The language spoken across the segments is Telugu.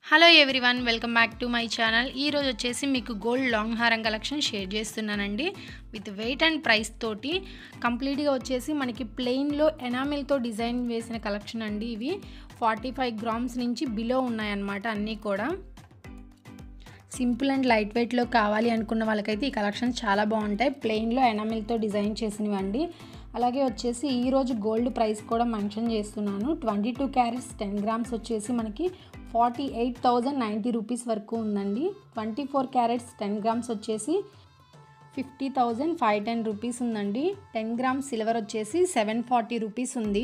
hello everyone welcome back to my channel ఈరోజు వచ్చేసి మీకు గోల్డ్ లాంగ్ హారం కలెక్షన్ షేర్ చేస్తున్నానండి విత్ వెయిట్ అండ్ ప్రైస్ తోటి కంప్లీట్గా వచ్చేసి మనకి ప్లెయిన్లో ఎనామిల్తో డిజైన్ వేసిన కలెక్షన్ అండి ఇవి ఫార్టీ ఫైవ్ గ్రామ్స్ నుంచి బిలో ఉన్నాయన్నమాట అన్నీ కూడా సింపుల్ అండ్ లైట్ వెయిట్లో కావాలి అనుకున్న వాళ్ళకైతే ఈ కలెక్షన్స్ చాలా బాగుంటాయి ప్లెయిన్లో ఎనామిల్తో డిజైన్ చేసినవి అండి అలాగే వచ్చేసి ఈరోజు గోల్డ్ ప్రైస్ కూడా మెన్షన్ చేస్తున్నాను twenty two carats ten grams వచ్చేసి మనకి forty eight thousand ninety rupees వరకు ఉందండి twenty four carats ten grams వచ్చేసి fifty thousand five ten rupees ఉందండి టెన్ గ్రామ్స్ సిల్వర్ వచ్చేసి సెవెన్ ఫార్టీ రూపీస్ ఉంది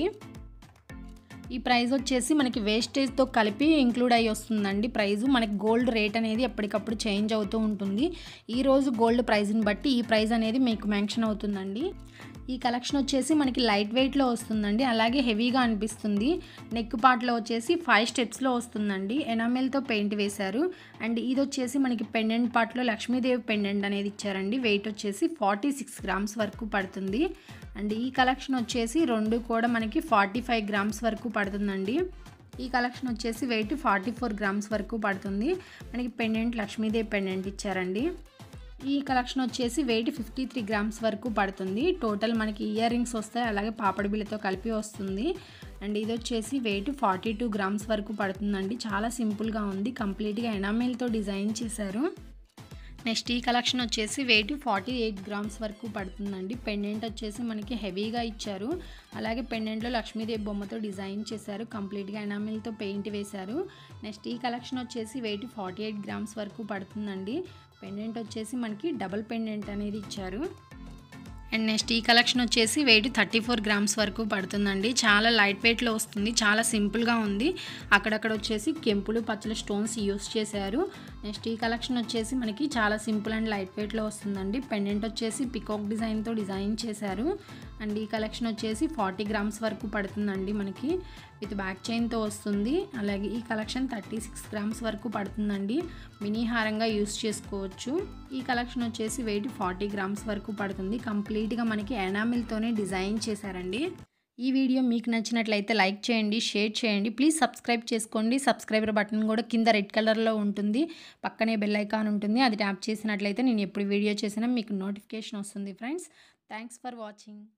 ఈ ప్రైస్ వచ్చేసి మనకి వేస్టేజ్తో కలిపి ఇంక్లూడ్ అయ్యి వస్తుందండి ప్రైస్ మనకి గోల్డ్ రేట్ అనేది ఎప్పటికప్పుడు చేంజ్ అవుతూ ఉంటుంది ఈ రోజు గోల్డ్ ప్రైస్ని బట్టి ఈ ప్రైస్ అనేది మీకు మెన్షన్ అవుతుందండి ఈ కలెక్షన్ వచ్చేసి మనకి లైట్ వెయిట్లో వస్తుందండి అలాగే హెవీగా అనిపిస్తుంది నెక్ పార్ట్లో వచ్చేసి ఫైవ్ స్టెప్స్లో వస్తుందండి ఎనామెల్తో పెయింట్ వేశారు అండ్ ఇది వచ్చేసి మనకి పెండెంట్ పార్ట్లో లక్ష్మీదేవి పెండెంట్ అనేది ఇచ్చారండి వెయిట్ వచ్చేసి ఫార్టీ సిక్స్ గ్రామ్స్ వరకు పడుతుంది అండ్ ఈ కలెక్షన్ వచ్చేసి రెండు కూడా మనకి ఫార్టీ ఫైవ్ గ్రామ్స్ వరకు పడుతుందండి ఈ కలెక్షన్ వచ్చేసి వెయిట్ ఫార్టీ ఫోర్ గ్రామ్స్ వరకు పడుతుంది మనకి పెండెంట్ లక్ష్మీదేవి పెండెంట్ ఇచ్చారండి ఈ కలెక్షన్ వచ్చేసి వెయిట్ ఫిఫ్టీ త్రీ గ్రామ్స్ వరకు పడుతుంది టోటల్ మనకి ఇయర్ రింగ్స్ వస్తాయి అలాగే పాపడి బిళ్ళతో కలిపి వస్తుంది అండ్ ఇది వచ్చేసి వెయిట్ ఫార్టీ టూ గ్రామ్స్ వరకు పడుతుందండి చాలా సింపుల్గా ఉంది కంప్లీట్గా ఎనామెల్తో డిజైన్ చేశారు నెక్స్ట్ ఈ కలెక్షన్ వచ్చేసి వెయిట్ ఫార్టీ ఎయిట్ గ్రామ్స్ వరకు పడుతుందండి పెండెంట్ వచ్చేసి మనకి హెవీగా ఇచ్చారు అలాగే పెండెంట్లో లక్ష్మీదేవి బొమ్మతో డిజైన్ చేశారు కంప్లీట్గా ఎనామిల్తో పెయింట్ వేశారు నెక్స్ట్ ఈ కలెక్షన్ వచ్చేసి వెయిట్ ఫార్టీ ఎయిట్ గ్రామ్స్ వరకు పడుతుందండి పెండెంట్ వచ్చేసి మనకి డబుల్ పెండెంట్ అనేది ఇచ్చారు అండ్ నెక్స్ట్ ఈ కలెక్షన్ వచ్చేసి వెయిట్ థర్టీ ఫోర్ గ్రామ్స్ వరకు పడుతుందండి చాలా లైట్ వెయిట్లో వస్తుంది చాలా సింపుల్గా ఉంది అక్కడక్కడ వచ్చేసి కెంపులు పచ్చల స్టోన్స్ యూస్ చేశారు నెక్స్ట్ ఈ కలెక్షన్ వచ్చేసి మనకి చాలా సింపుల్ అండ్ లైట్ వెయిట్లో వస్తుందండి పెండెంట్ వచ్చేసి పికాక్ డిజైన్తో డిజైన్ చేశారు అండ్ ఈ కలెక్షన్ వచ్చేసి ఫార్టీ గ్రామ్స్ వరకు పడుతుందండి మనకి విత్ బ్యాక్ చైన్తో వస్తుంది అలాగే ఈ కలెక్షన్ థర్టీ సిక్స్ గ్రామ్స్ వరకు పడుతుందండి మినీ హారంగా యూస్ చేసుకోవచ్చు ఈ కలెక్షన్ వచ్చేసి వెయిట్ ఫార్టీ గ్రామ్స్ వరకు పడుతుంది కంప్లీట్గా మనకి ఎనామిల్తోనే డిజైన్ చేశారండి ఈ వీడియో మీకు నచ్చినట్లయితే లైక్ చేయండి షేర్ చేయండి ప్లీజ్ సబ్స్క్రైబ్ చేసుకోండి సబ్స్క్రైబర్ బటన్ కూడా కింద రెడ్ కలర్లో ఉంటుంది పక్కనే బెల్ ఐకాన్ ఉంటుంది అది ట్యాప్ చేసినట్లయితే నేను ఎప్పుడు వీడియో చేసినా మీకు నోటిఫికేషన్ వస్తుంది ఫ్రెండ్స్ థ్యాంక్స్ ఫర్ వాచింగ్